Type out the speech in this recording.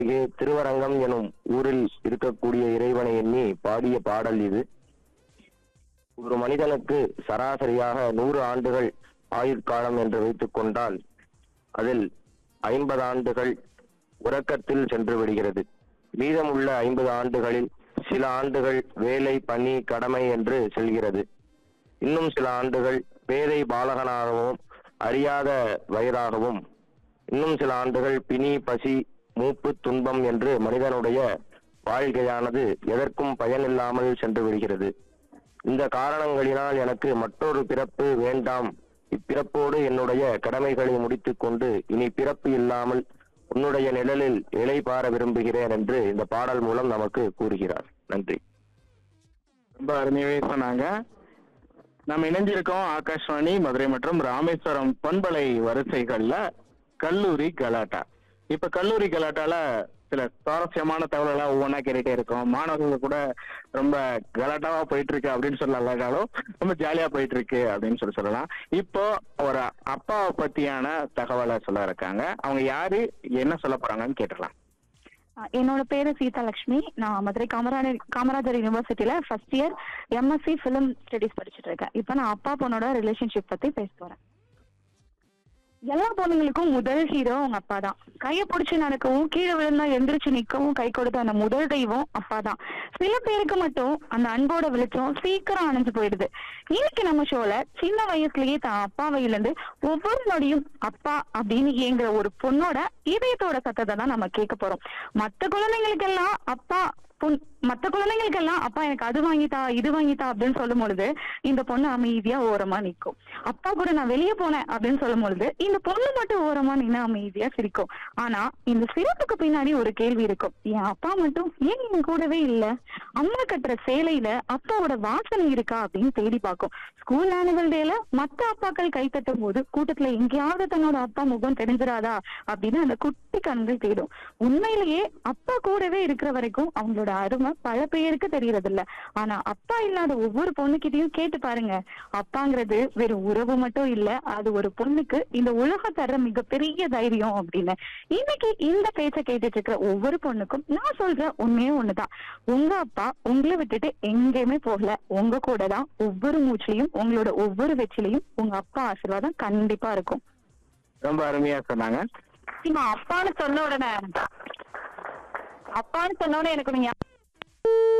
இங்கே திருவரங்கம் எனும் ஊரில் இருக்கக்கூடிய இறைவனை எண்ணி பாடிய பாடல் இது ஒரு மனிதனுக்கு சராசரியாக நூறு ஆண்டுகள் ஆயுட்காலம் என்று வைத்துக் கொண்டால் அதில் ஐம்பது ஆண்டுகள் உறக்கத்தில் சென்று விடுகிறது மீதமுள்ள ஐம்பது ஆண்டுகளில் சில ஆண்டுகள் வேலை பணி கடமை என்று செல்கிறது இன்னும் சில ஆண்டுகள் பேதை பாலகனாகவும் அறியாத வயதாகவும் இன்னும் சில ஆண்டுகள் பிணி பசி மூப்பு துன்பம் என்று மனிதனுடைய வாழ்க்கையானது எதற்கும் பயனில்லாமல் சென்று விடுகிறது இந்த காரணங்களினால் எனக்கு மற்றொரு பிறப்பு வேண்டாம் இப்பிறப்போடு என்னுடைய கடமைகளை முடித்துக் கொண்டு இனி பிறப்பு இல்லாமல் உன்னுடைய நிழலில் இலைபார விரும்புகிறேன் என்று இந்த பாடல் மூலம் நமக்கு கூறுகிறார் நன்றி ரொம்ப அருமையாவே சொன்னாங்க நம்ம இணைஞ்சிருக்கோம் ஆகாஷ்வாணி மதுரை மற்றும் ராமேஸ்வரம் பண்பலை வரிசைகள்ல கல்லூரி கலாட்டா இப்ப கல்லூரி கலாட்டால சில சுவாரஸ்யமான தகவல்களா ஒவ்வொன்றா கேட்டுட்டே இருக்கோம் மாணவர்கள் கூட ரொம்ப கலாட்டாவா போயிட்டு இருக்கு அப்படின்னு சொல்லலாட்டாலும் ரொம்ப ஜாலியா போயிட்டு இருக்கு அப்படின்னு சொல்லி சொல்லலாம் இப்போ ஒரு அப்பாவை பத்தியான தகவலை சொல்ல இருக்காங்க அவங்க யாரு என்ன சொல்ல போறாங்கன்னு கேட்டுடலாம் அஹ் என்னோட பேரு சீதாலட்சுமி நான் மதுரை காமராஜர் காமராஜர் யூனிவர்சிட்டியில first year MSc film studies படிச்சுட்டு இருக்கேன் இப்போ நான் அப்பா பொண்ணோட ரிலேஷன்ஷிப் பத்தி பேச போறேன் எல்லா பொண்ணுங்களுக்கும் முதல் ஹீரோ அவங்க அப்பா தான் கையை பிடிச்சி நடக்கவும் கீழே விழுந்தா எந்திரிச்சு நிக்கவும் கை கொடுத்த அந்த முதல் தெய்வம் அப்பா தான் சில பேருக்கு மட்டும் அந்த அன்போட வெளிச்சம் சீக்கிரம் அணைஞ்சு போயிடுது இன்னைக்கு நம்ம ஷோல சின்ன வயசுலயே தான் அப்பாவை இழந்து ஒவ்வொரு நொடியும் அப்பா அப்படின்னு ஏங்குற ஒரு பொண்ணோட இதயத்தோட சத்தத்தை தான் நம்ம கேட்க போறோம் மத்த குழந்தைங்களுக்கெல்லாம் அப்பா பொன் மத்த குழந்தைங்களுக்கெல்லாம் அப்பா எனக்கு அது வாங்கித்தா இது வாங்கித்தா அப்படின்னு சொல்லும் பொழுது இந்த பொண்ணு அமைதியா ஓரமா நிக்கும் அப்பா கூட நான் வெளியே போனேன் அப்படின்னு சொல்லும் பொழுது இந்த பொண்ணு மட்டும் ஓரமா நின்று அமைதியா சிரிக்கும் ஆனா இந்த சிரிப்புக்கு பின்னாடி ஒரு கேள்வி இருக்கும் என் அப்பா மட்டும் ஏன் என் கூடவே இல்ல அம்மா கட்டுற சேலையில அப்பாவோட வாசனை இருக்கா அப்படின்னு தேடி பார்க்கும் ஸ்கூல் ஆனுவல் டேல மத்த அப்பாக்கள் கை தட்டும் போது கூட்டத்துல எங்கேயாவது தன்னோட அப்பா முகம் தெரிஞ்சிராதா அப்படின்னு அந்த குட்டி கண்கள் தேடும் உண்மையிலேயே அப்பா கூடவே இருக்கிற வரைக்கும் அவங்களோட அருமை பல பேருக்கு தெரியறது இல்ல ஆனா அப்பா இல்லாத ஒவ்வொரு பொண்ணுகிட்டயும் கேட்டு பாருங்க அப்பாங்கிறது வெறும் உறவு மட்டும் இல்ல அது ஒரு பொண்ணுக்கு இந்த உலக தர மிகப்பெரிய தைரியம் அப்படின்னு இன்னைக்கு இந்த பேச்ச கேட்டுட்டு இருக்கிற ஒவ்வொரு பொண்ணுக்கும் நான் சொல்ற உண்மையே ஒண்ணுதான் உங்க அப்பா உங்களை விட்டுட்டு எங்கேயுமே போகல உங்க கூட தான் ஒவ்வொரு மூச்சிலையும் உங்களோட ஒவ்வொரு வெற்றிலையும் உங்க அப்பா ஆசீர்வாதம் கண்டிப்பா இருக்கும் ரொம்ப அருமையா சொன்னாங்க நிச்சயமா அப்பான்னு சொன்ன உடனே அப்பான்னு சொன்ன உடனே எனக்கு நீங்க